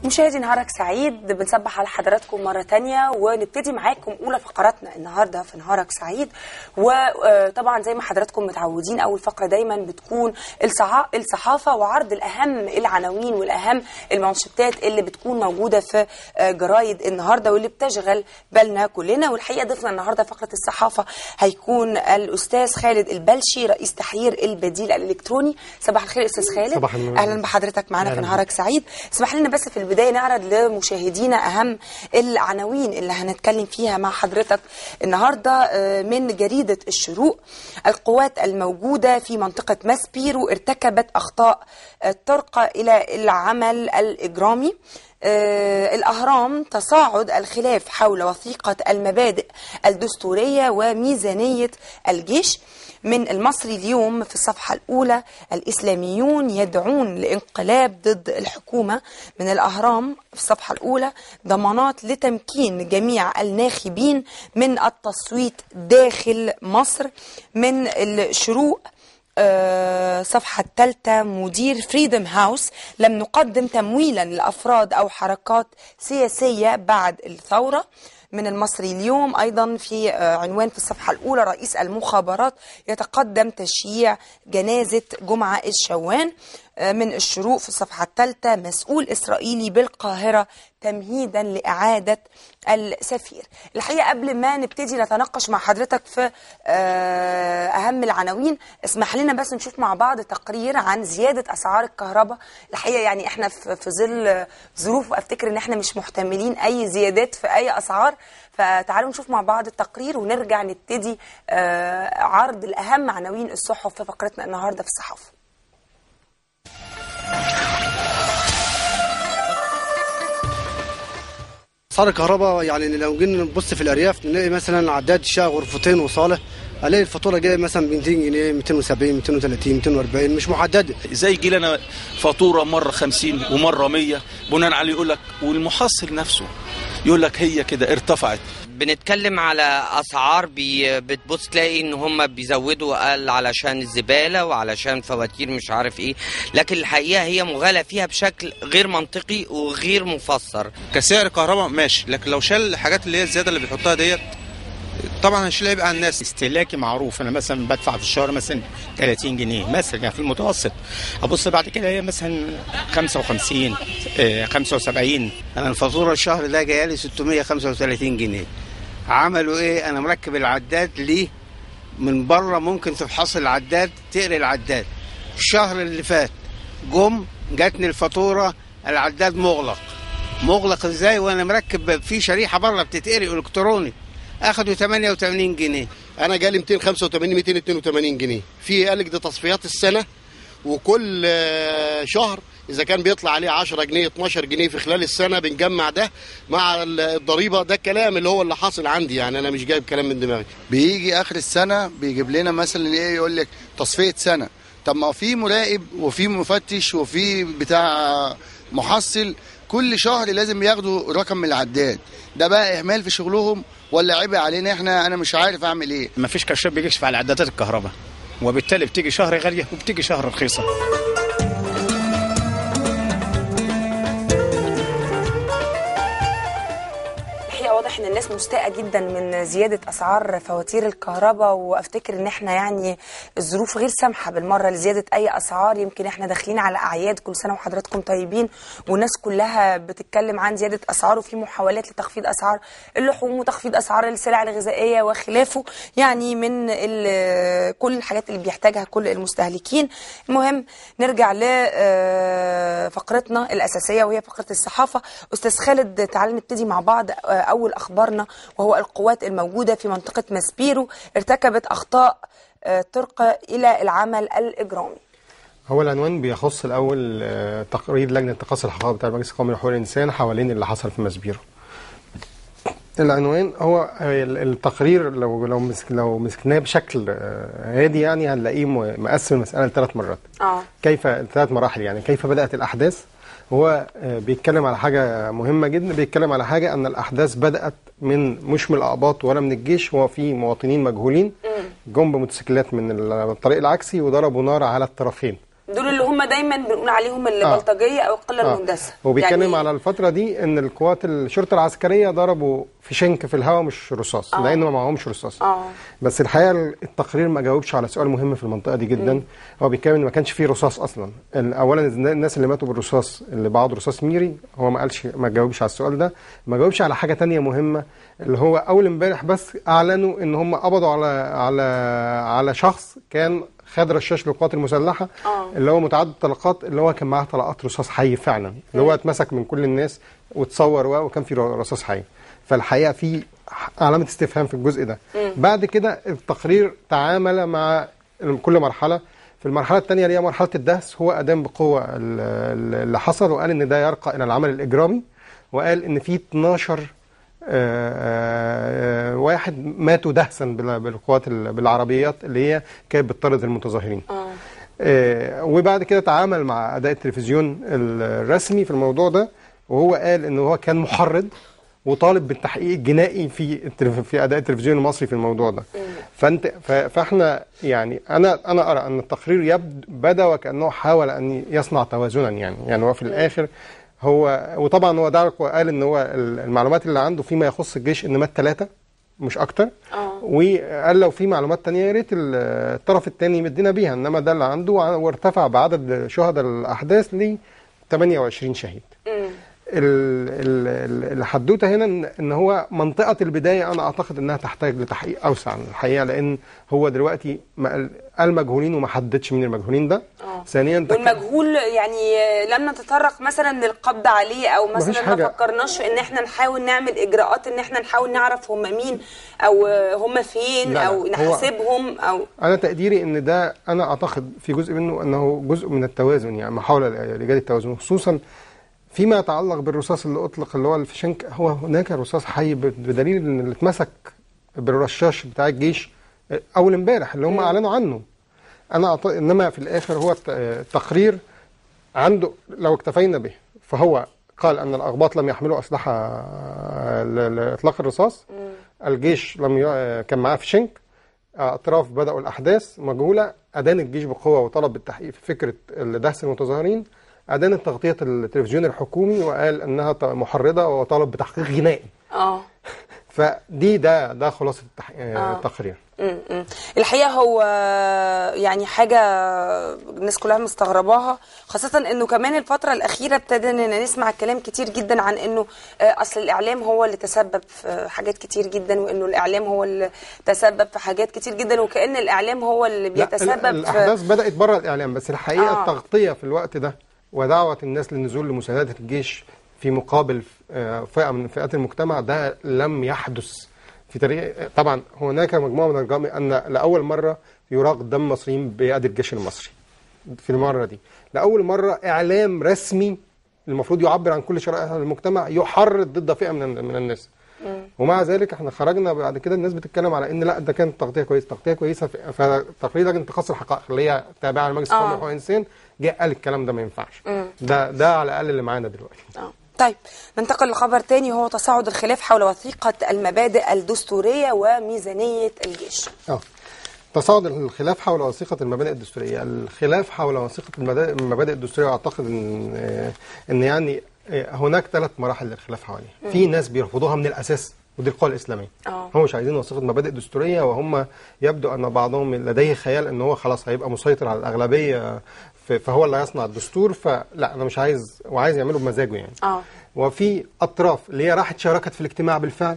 مشاهدي نهارك سعيد بنصبح على حضراتكم مرة تانية ونبتدي معاكم أولى فقراتنا النهاردة في نهارك سعيد وطبعا زي ما حضراتكم متعودين أول فقرة دايما بتكون الصحا- الصحافة وعرض الأهم العناوين والأهم المانشيتات اللي بتكون موجودة في آه، جرايد النهاردة واللي بتشغل بالنا كلنا والحقيقة ضيفنا النهاردة فقرة الصحافة هيكون الأستاذ خالد البلشي رئيس تحرير البديل الإلكتروني صباح الخير أستاذ خالد صباح النور. أهلا بحضرتك معانا في أهلا نهارك سعيد اسمح لنا بس في البدايه نعرض لمشاهدينا اهم العناوين اللي هنتكلم فيها مع حضرتك النهارده آه، من جريده الشروق القوات الموجوده في منطقه ماسبيرو ارتكبت اخطاء آه، ترقى الى العمل الاجرامي آه، الأهرام تصاعد الخلاف حول وثيقة المبادئ الدستورية وميزانية الجيش من المصري اليوم في الصفحة الأولى الإسلاميون يدعون لانقلاب ضد الحكومة من الأهرام في الصفحة الأولى ضمانات لتمكين جميع الناخبين من التصويت داخل مصر من الشروق آه، صفحة الثالثة مدير فريدم هاوس لم نقدم تمويلا لأفراد أو حركات سياسية بعد الثورة من المصري اليوم أيضا في آه، عنوان في الصفحة الأولى رئيس المخابرات يتقدم تشييع جنازة جمعة الشوان آه، من الشروق في الصفحة الثالثة مسؤول إسرائيلي بالقاهرة تمهيدا لإعادة السفير الحقيقة قبل ما نبتدي نتناقش مع حضرتك في آه، أهم العناوين اسمح لنا بس نشوف مع بعض تقرير عن زيادة أسعار الكهرباء الحقيقة يعني احنا في في ظل ظروف أفتكر إن احنا مش محتملين أي زيادات في أي أسعار فتعالوا نشوف مع بعض التقرير ونرجع نبتدي آه، عرض الأهم عناوين الصحف في فقرتنا النهاردة في الصحافة اسعار الكهرباء يعني لو جينا نبص في الارياف نلاقي مثلا عداد شقه غرفتين وصاله الاقي الفاتوره جايه مثلا ب 200 جنيه 270 230 240 مش محدده ازاي يجي لنا فاتوره مره 50 ومره 100 بناء عليه يقول لك والمحصل نفسه يقول لك هي كده ارتفعت بنتكلم على اسعار بي بتبص تلاقي ان هم بيزودوا قال علشان الزباله وعلشان فواتير مش عارف ايه لكن الحقيقه هي مغالى فيها بشكل غير منطقي وغير مفسر كسعر كهرباء ماشي لكن لو شال الحاجات اللي هي الزياده اللي بيحطها ديت طبعا هيشيل عبء على الناس استهلاكي معروف انا مثلا بدفع في الشهر مثلا 30 جنيه مثلا يعني في المتوسط ابص بعد كده هي مثلا 55 آه، 75 انا الفاتوره الشهر ده جايه لي 635 جنيه عملوا ايه انا مركب العداد ليه من بره ممكن تفحص العداد تقري العداد الشهر اللي فات جم جاتني الفاتوره العداد مغلق مغلق ازاي وانا مركب في شريحه بره بتتقري الكتروني اخدوا 88 جنيه انا جالي 285 282 جنيه في قالك دي تصفيات السنه وكل آه، شهر اذا كان بيطلع عليه 10 جنيه 12 جنيه في خلال السنه بنجمع ده مع الضريبه ده الكلام اللي هو اللي حاصل عندي يعني انا مش جايب كلام من دماغي بيجي اخر السنه بيجيب لنا مثلا ايه يقول لك تصفيه سنه طب ما في مراقب وفي مفتش وفي بتاع محصل كل شهر لازم ياخدوا رقم من العداد ده بقى اهمال في شغلهم ولا عبء علينا احنا انا مش عارف اعمل ايه ما فيش كشاف بيكشف على عدادات الكهرباء وبالتالي بتيجي شهر غاليه وبتيجي شهر رخيصه الحقيقه واضح ان الناس مستاءه جدا من زياده اسعار فواتير الكهرباء وافتكر ان احنا يعني الظروف غير سامحه بالمره لزياده اي اسعار يمكن احنا داخلين على اعياد كل سنه وحضراتكم طيبين والناس كلها بتتكلم عن زياده اسعار وفي محاولات لتخفيض اسعار اللحوم وتخفيض اسعار السلع الغذائيه وخلافه يعني من ال- كل الحاجات اللي بيحتاجها كل المستهلكين المهم نرجع لفقرتنا الاساسيه وهي فقره الصحافه استاذ خالد تعالى نبتدي مع بعض آه، اول اخبارنا وهو القوات الموجوده في منطقه ماسبيرو ارتكبت اخطاء آه، ترقى الى العمل الاجرامي هو العنوان بيخص الاول آه، تقرير لجنه تقاصي الحقائق بتاع المجلس القومي لحقوق الانسان حوالين اللي حصل في مسبيرو. العنوان هو آه، ال- التقرير لو لو مسك لو مسكناه بشكل آه، هادي يعني هنلاقيه م- مقسم المساله لثلاث مرات. اه كيف ثلاث مراحل يعني كيف بدات الاحداث هو آه، بيتكلم على حاجه مهمه جدا بيتكلم على حاجه ان الاحداث بدات من مش من الاقباط ولا من الجيش هو في مواطنين مجهولين جم بموتوسيكلات من الطريق العكسي وضربوا نار على الطرفين دول اللي هم دايما بنقول عليهم البلطجيه او القله آه. المندسه هو بيتكلم يعني على الفترة دي ان القوات الشرطة العسكرية ضربوا في شنك في الهواء مش رصاص آه. لان ما معهمش رصاص اه بس الحقيقه التقرير ما جاوبش على سؤال مهم في المنطقه دي جدا هو بيتكلم ان ما كانش فيه رصاص اصلا ال- اولا الناس اللي ماتوا بالرصاص اللي بعض رصاص ميري هو ما قالش ما جاوبش على السؤال ده ما جاوبش على حاجه تانية مهمه اللي هو اول امبارح بس اعلنوا ان هم قبضوا على على على شخص كان خد رشاش للقوات المسلحه آه. اللي هو متعدد الطلقات اللي هو كان معاه طلقات رصاص حي فعلا اللي هو اتمسك من كل الناس وتصور و- وكان في رصاص حي فالحقيقه في علامه استفهام في الجزء ده بعد كده التقرير تعامل مع كل مرحله في المرحله الثانيه اللي هي مرحله الدهس هو ادان بقوه ال- ال- اللي حصل وقال ان ده يرقى الى العمل الاجرامي وقال ان في 12 آه، آه، واحد ماتوا دهسا بال- بالقوات ال- بالعربيات اللي هي كانت بتطرد المتظاهرين اه آه، وبعد كده تعامل مع اداء التلفزيون الرسمي في الموضوع ده وهو قال ان هو كان محرض وطالب بالتحقيق الجنائي في التلف- في اداء التلفزيون المصري في الموضوع ده فانت ف- فاحنا يعني انا انا ارى ان التقرير يبدو بدا وكانه حاول ان يصنع توازنا يعني يعني هو في الاخر هو وطبعا هو دعك وقال ان هو ال- المعلومات اللي عنده فيما يخص الجيش ان مات ثلاثه مش اكتر اه وقال لو في معلومات تانية يا ريت ال- الطرف التاني يمدنا بيها انما ده اللي عنده وع- وارتفع بعدد شهداء الاحداث ل 28 شهيد. مم. ال- ال- ال- الحدوته هنا ان ان هو منطقه البدايه انا اعتقد انها تحتاج لتحقيق اوسع الحقيقه لان هو دلوقتي ما قال- قال مجهولين وما حددش مين المجهولين ده. اه ثانيا تك- والمجهول يعني لم نتطرق مثلا للقبض عليه او مفيش مثلا ما حاجة. فكرناش في ان احنا نحاول نعمل اجراءات ان احنا نحاول نعرف هم مين او هم فين لا لا، او هو- نحاسبهم او انا تقديري ان ده انا اعتقد في جزء منه انه جزء من التوازن يعني محاوله لايجاد التوازن خصوصا فيما يتعلق بالرصاص اللي اطلق اللي هو الفشنك هو هناك رصاص حي بدليل ان اللي اتمسك بالرشاش بتاع الجيش اول امبارح اللي هم اعلنوا عنه انا أعت... انما في الاخر هو الت- التقرير عنده لو اكتفينا به فهو قال ان الاقباط لم يحملوا اسلحه ل- لاطلاق الرصاص الجيش لم ي... كان معاه فشنك اطراف بداوا الاحداث مجهوله ادان الجيش بقوه وطلب بالتحقيق في فكره دهس المتظاهرين ادان تغطيه التلفزيون الحكومي وقال انها ط- محرضه وطلب بتحقيق جنائي اه فدي ده ده خلاصه التح... آه. التقرير م- م. الحقيقه هو يعني حاجه الناس كلها مستغرباها خاصه انه كمان الفتره الاخيره ابتدينا نسمع كلام كتير جدا عن انه آه، اصل الاعلام هو اللي تسبب في حاجات كتير جدا وانه الاعلام هو اللي تسبب في حاجات كتير جدا وكان الاعلام هو اللي لا، بيتسبب ال- في الاحداث بدات بره الاعلام بس الحقيقه آه. التغطيه في الوقت ده ودعوه الناس للنزول لمسانده الجيش في مقابل آه، فئه من فئات المجتمع ده لم يحدث في تاريخ طبعا هناك مجموعه من الارقام ان لاول مره يراق دم مصريين بيد الجيش المصري في المره دي لاول مره اعلام رسمي المفروض يعبر عن كل شرائح المجتمع يحرض ضد فئه من من الناس ومع ذلك احنا خرجنا بعد كده الناس بتتكلم على ان لا ده كانت تغطيه كويسه تغطيه كويسه في- فتقرير لجنه تخصص الحقائق اللي هي تابعه لمجلس آه. القومي لحقوق الانسان جه قال الكلام ده ما ينفعش ده ده على الاقل اللي معانا دلوقتي آه. طيب ننتقل لخبر تاني هو تصاعد الخلاف حول وثيقة المبادئ الدستورية وميزانية الجيش اه تصاعد الخلاف حول وثيقة المبادئ الدستورية، الخلاف حول وثيقة المبادئ المبادئ الدستورية أعتقد إن آه، إن يعني آه، هناك ثلاث مراحل للخلاف حواليها، في ناس بيرفضوها من الأساس ودي القوى الإسلامية. اه هم مش عايزين وثيقة مبادئ دستورية وهم يبدو أن بعضهم لديه خيال أن هو خلاص هيبقى مسيطر على الأغلبية ف- فهو اللي هيصنع الدستور فلا أنا مش عايز وعايز يعمله بمزاجه يعني. اه وفي اطراف اللي هي راحت شاركت في الاجتماع بالفعل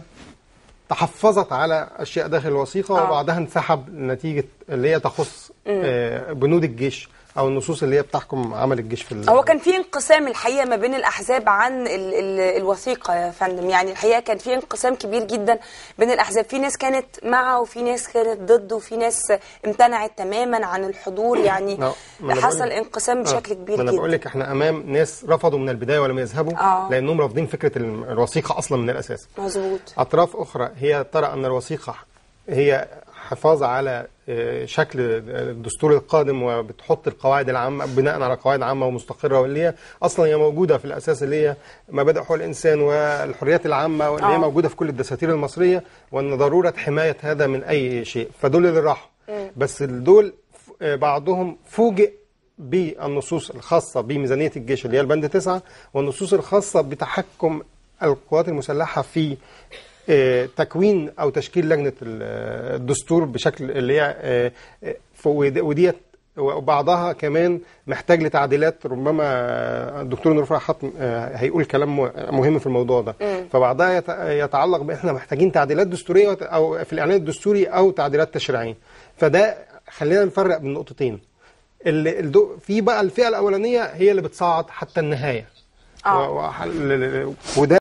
تحفظت على اشياء داخل الوثيقه آه. وبعدها انسحب نتيجه اللي هي تخص آه، بنود الجيش او النصوص اللي هي بتحكم عمل الجيش في ال- هو كان في انقسام الحقيقه ما بين الاحزاب عن ال ال الوثيقه يا فندم يعني الحقيقه كان في انقسام كبير جدا بين الاحزاب في ناس كانت مع وفي ناس كانت ضد وفي ناس امتنعت تماما عن الحضور يعني لا، ما أنا حصل بقول لك- انقسام آه، بشكل كبير ما انا بقول جدا لك احنا امام ناس رفضوا من البدايه ولم يذهبوا آه. لانهم رافضين فكره ال- الوثيقه اصلا من الاساس مظبوط اطراف اخرى هي ترى ان الوثيقه هي حفاظ على آه، شكل الدستور القادم وبتحط القواعد العامه بناء على قواعد عامه ومستقره واللي هي اصلا هي موجوده في الاساس اللي هي مبادئ حقوق الانسان والحريات العامه واللي هي آه. موجوده في كل الدساتير المصريه وان ضروره حمايه هذا من اي شيء فدول اللي راحوا بس دول ف- آه، بعضهم فوجئ بالنصوص الخاصه بميزانيه الجيش اللي هي البند تسعة والنصوص الخاصه بتحكم القوات المسلحه في آه، تكوين او تشكيل لجنه ال- الدستور بشكل اللي هي آه، آه، ف- ود- وديت وبعضها كمان محتاج لتعديلات ربما الدكتور نور فرح حط آه، هيقول كلام م- مهم في الموضوع ده فبعضها يت- يتعلق باحنا محتاجين تعديلات دستوريه وت- او في الاعلان الدستوري او تعديلات تشريعيه فده خلينا نفرق بين نقطتين اللي الدو- في بقى الفئه الاولانيه هي اللي بتصعد حتى النهايه آه. و- و- وده